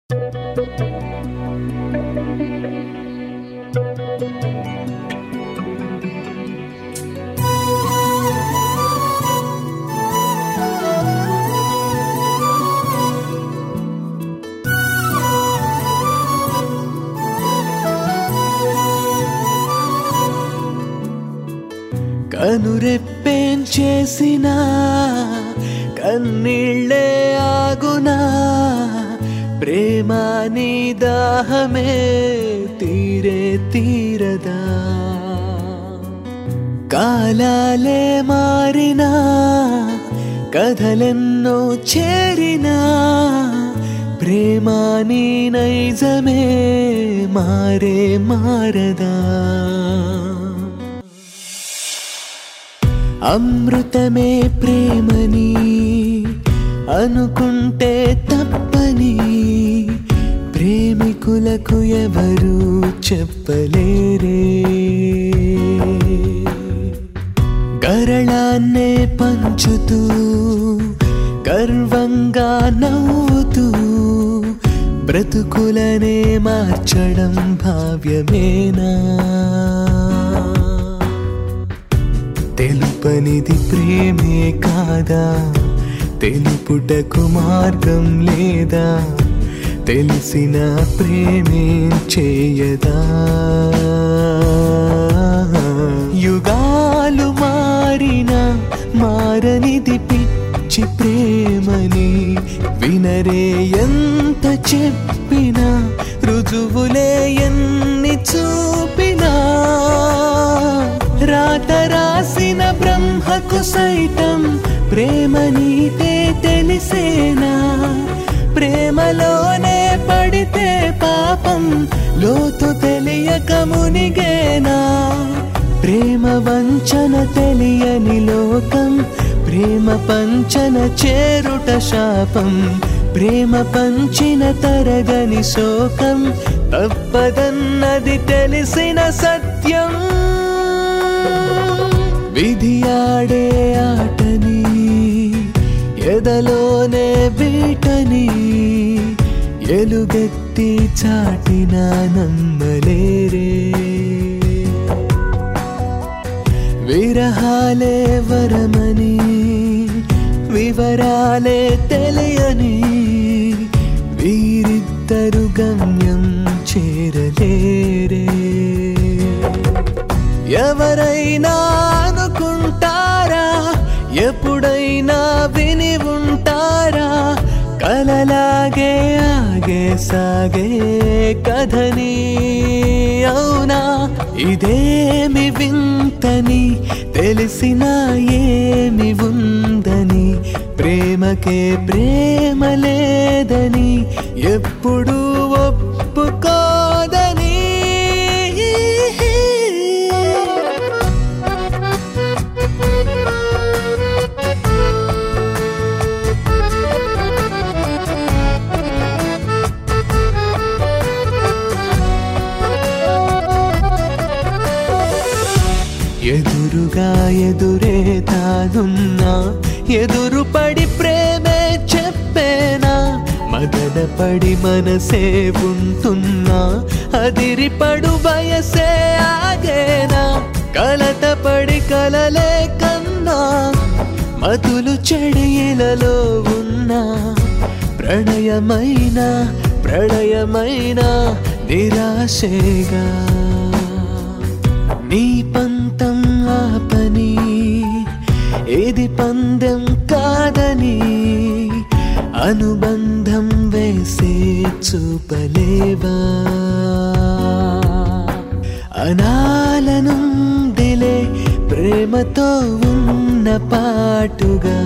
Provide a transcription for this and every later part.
కనురెప్పేం చేసినా కన్నీళ్ళే ఆగునా ప్రేమ నీ దాహమే తీరే తీరదా కాలాలే మారినా కథలెన్నో చేరినా ప్రేమ నీ నైజమే మారే మారదా అమృతమే ప్రేమని అనుకుంటే తప్పని ప్రేమికులకు ఎవరు చెప్పలేరే గరళాన్నే పంచుతూ గర్వంగా నవ్వుతూ బ్రతుకులనే మార్చడం భావ్యమేనా తెలుపనిది ప్రేమే కాదా తెలుపుటకు మార్గం లేదా తెలిసిన ప్రేమే చేయదా యుగాలు మారిన మారనిది పిచ్చి ప్రేమని వినరే ఎంత చెప్పినా రుజువులే ఎన్ని చూపినా రాత రాసిన బ్రహ్మకు సైతం ప్రేమ నీతే తెలిసేనా ప్రేమలోనే పడితే పాపం లోతు తెలియక మునిగేనా ప్రేమ వంచన తెలియని లోకం ప్రేమ పంచన చేరుట శాపం ప్రేమ పంచిన తరగని శోకం తప్పదన్నది తెలిసిన సత్యం విధి ఆడే ఆటని ఎదలోనే బీటని ఎలుగెత్తి చాటిన నమ్మలేరే విరహాలే వరమని వివరాలే తెలియని వీరిద్దరు గమ్యం చేరలేరే ఎవరైనా అనుకుంటారా ఎప్పుడైనా విని ఉంటారా కలలాగే ఆగే సాగే కథని అవునా ఇదేమి వింతని తెలిసినా ఏమి ఉందని ప్రేమకే ప్రేమ లేదని ఎప్పుడు ఒప్పుకోదని ఎదురుగా ఎదురే తానున్నా ఎదురు పడి ప్రేమే చెప్పేనా మదన పడి మనసే ఉంటున్నా అదిరిపడు వయసే ఆగేనా కలత పడి కలలే కన్నా మతులు చెడిలలో ఉన్నా ప్రణయమైన ప్రళయమైన నిరాశేగా నీ పంతం ఆపని ఏది పందెం కాదని అనుబంధం వేసే చూపలేవా అనాలనుందిలే ప్రేమతో ఉన్న పాటుగా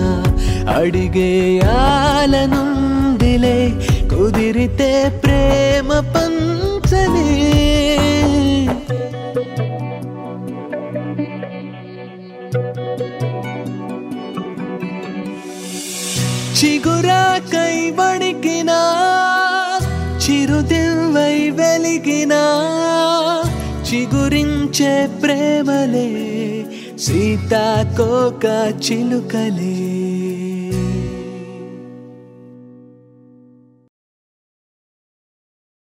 అడిగేయాలనుందిలే కుదిరితే ప్రేమ పంచని చిగురాకై వణికినా చిరుదివ్వై వెలిగినా చిగురించే ప్రేమలే సీతాకోక చిలుకలే